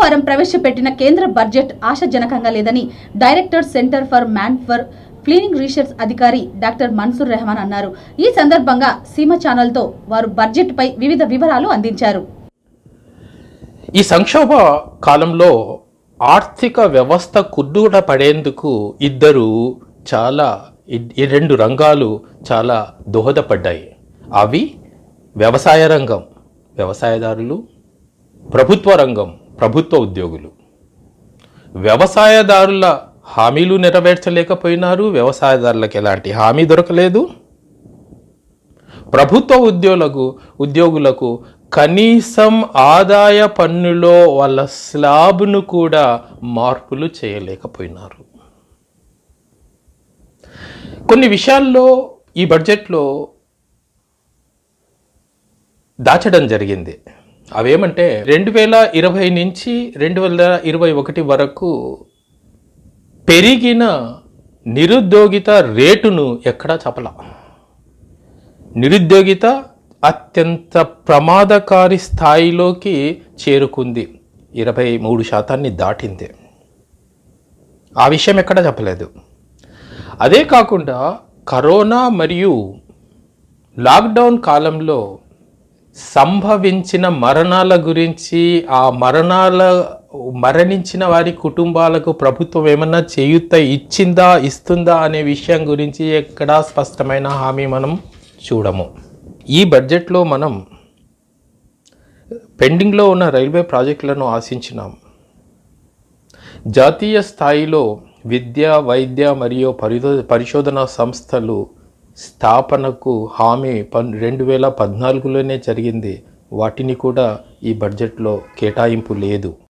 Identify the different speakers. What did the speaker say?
Speaker 1: సోమవారం ప్రవేశపెట్టిన కేంద్ర బడ్జెట్ ఆశాజనకంగా లేదని director centre for man for cleaning research అధికారి డాక్టర్ మన్సూర్ రెహమాన్ అన్నారు ఈ సందర్భంగా సీమ ఛానల్తో వారు బడ్జెట్ పై వివిధ వివరాలు అందించారు
Speaker 2: ఈ సంక్షోభ కాలంలో ఆర్థిక వ్యవస్థ కుర్దుట పడేందుకు ఇద్దరు చాలా ఈ- ఈ రెండు రంగాలు చాలా దోహదపడ్డాయి అవి వ్యవసాయ రంగం వ్యవసాయదారులు ప్రభుత్వ రంగం ప్రభుత్వ ఉద్యోగులు వ్యవసాయదారుల హామీలు నెరవేర్చలేకపోయినారు వ్యవసాయదారులకు ఎలాంటి హామీ దొరకలేదు ప్రభుత్వ ఉద్యోగులకు ఉద్యోగులకు కనీసం ఆదాయ పన్నులో వాళ్ళ స్లాబ్ను కూడా మార్పులు చేయలేకపోయినారు కొన్ని విషయాల్లో ఈ బడ్జెట్లో దాచడం జరిగింది అవేమంటే రెండు వేల ఇరవై నుంచి రెండు వేల ఇరవై ఒకటి వరకు పెరిగిన నిరుద్యోగిత రేటును ఎక్కడా చెప్పలా నిరుద్యోగిత అత్యంత ప్రమాదకారి స్థాయిలోకి చేరుకుంది ఇరవై మూడు శాతాన్ని దాటింది ఆ విషయం ఎక్కడ చెప్పలేదు అదే కాకుండా కరోనా మరియు లాక్డౌన్ కాలంలో సంభవించిన మరణాల గురించి ఆ మరణాల మరణించిన వారి కుటుంబాలకు ప్రభుత్వం ఏమన్నా చేయూత ఇచ్చిందా ఇస్తుందా అనే విషయం గురించి ఎక్కడా స్పష్టమైన హామీ మనం చూడము ఈ బడ్జెట్లో మనం పెండింగ్లో ఉన్న రైల్వే ప్రాజెక్టులను ఆశించినాం జాతీయ స్థాయిలో విద్య వైద్య మరియు పరిదో పరిశోధన సంస్థలు స్థాపనకు హామీ పన్ రెండు వేల పద్నాలుగులోనే జరిగింది వాటిని కూడా ఈ బడ్జెట్లో కేటాయింపు లేదు